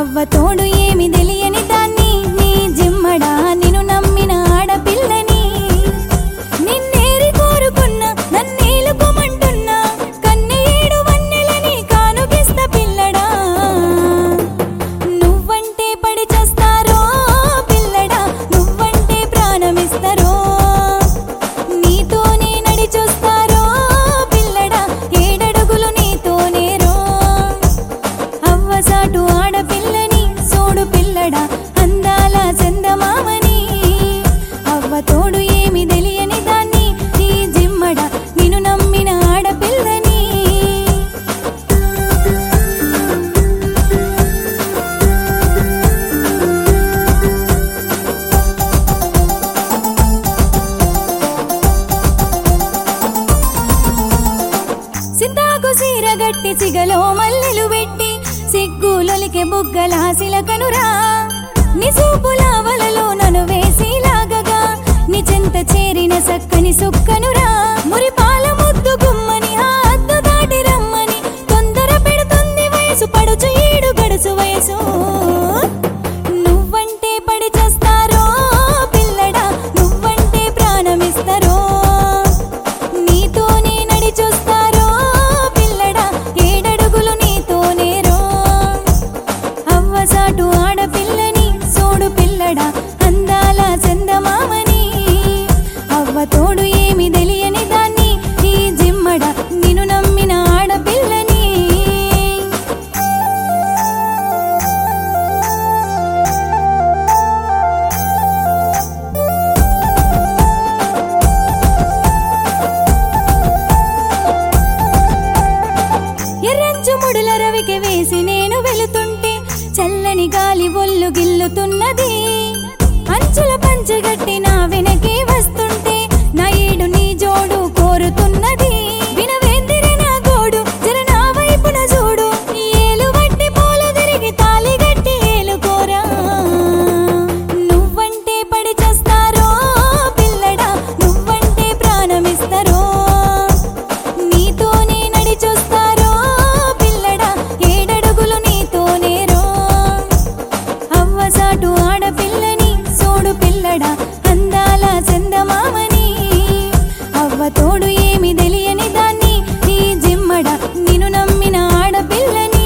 అవ్వ తోడు ఏమి తెలియని దాన్ని నీ జిమ్మడా నిన్ను నమ్మిన ఆడపిల్లని నిన్నేరి కోరుకున్నా నన్నేలుకోమంటున్నా కన్నె ఏడు వన్నెలని కానుకిస్త పిల్లడా నువ్వంటే పడి చేస్తారో పిల్లడా నువ్వంటే ప్రాణమిస్తారో నీతోనే నడి చూస్తారో పిల్లడా ఏడడుగులు నీతోనేరో అవ్వసాటు ఆడపిల్లని సోడు పిల్లడా అందాల చందమామని అవ్వ తోడు ఏమి తెలియని దాన్ని నీ జిమ్మడ నిన్ను నమ్మిన ఆడపిల్లని సిద్ధాకు సీర గట్టి సిగలో మల్లెలు పెట్టి సిగ్గులొలికే బుగ్గల సిలకనురా నీ సూపుల వలలో నన్ను వేసి లాగగా నీ చెంత చేరిన సక్కని సుక్కనురా మురి పాల ముద్దు గుమ్మని ఆ అద్దు దాటి రమ్మని తొందర పెడుతుంది వయసు పడుచు ఏడు గడుసు వయసు నువ్వంటే పడి చేస్తారో పిల్లడా నువ్వంటే ప్రాణమిస్తారో నీతోనే నడి చూస్తారో పిల్లడా ఏడడుగులు నీతోనేరో అవ్వసాటు ఆడపిల్లని సోడు పిల్లడా అందాల చందమామని అవ్వ తోడు ఏమి తెలియని దాన్ని నీ జిమ్మడ నిన్ను నమ్మిన ఆడపిల్లని ఎర్రంచు ముడుల రవికి వేసి నేను వెళుతుంటే చల్లని గాలి ఒళ్ళు గిల్లుతున్నది అంచుల పంచగట్టి నా వెనకే వస్తుంటే నా ఏడు నీ జోడు కోరుతున్నది వినవేందిరి నా గోడు జర నా వైపున చూడు ఏలు వట్టి పూల తిరిగి తాలి గట్టి ఏలుకోరా నువ్వంటే పడి చేస్తారో పిల్లడా నువ్వంటే ప్రాణమిస్తారో నీతోనే నడి చూస్తారో పిల్లడా ఏడడుగులు నీతోనేరో అవ్వసాటు ఆడపిల్లని సోడు పిల్లడా అందాల చందమామని అవ్వ తోడు ఏమి తెలియని దాన్ని నీ జిమ్మడ నిన్ను నమ్మిన ఆడపిల్లని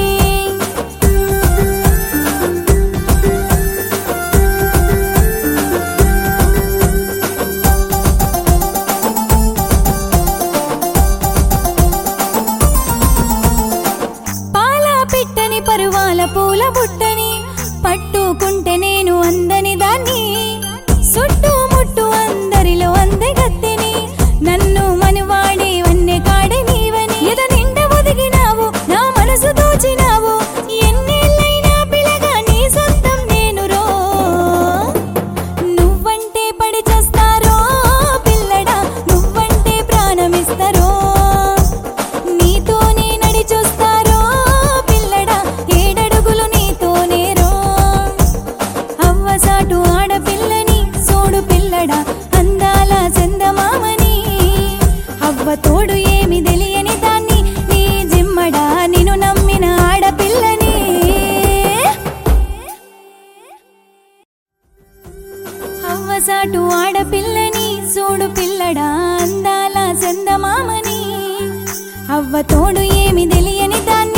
పాల పిట్టని పరువాల పూల బుట్టని పట్టుకుంటే నేను అందని దాన్ని చుట్టూ ముట్టు అందరిలో అందగత్తెని నన్ను మనువాడే వన్నె కాడే నీవని ఎద నిండ ఒదిగినావు నా మనసు దోచినావు ఎన్నేళ్ళైనా పిలగా నీ సొంతం నేను రో నువ్వంటే పడి చేస్తారో పిల్లడా నువ్వంటే ప్రాణమిస్తారో నీతోనే నడి చూస్తారో పిల్లడా ఏడడుగులు నీతోనేరో అవ్వసాటు ఆడపిల్లని సోడు పిల్లడా అందాల చందమామని అవ్వ తోడు ఏమి తెలియని దాన్ని నీ జిమ్మడా నిన్ను నమ్మిన ఆడపిల్లని అవ్వసాటు ఆడపిల్లని సోడు పిల్లడా అందాల చందమామని అవ్వ తోడు ఏమి తెలియని దాన్ని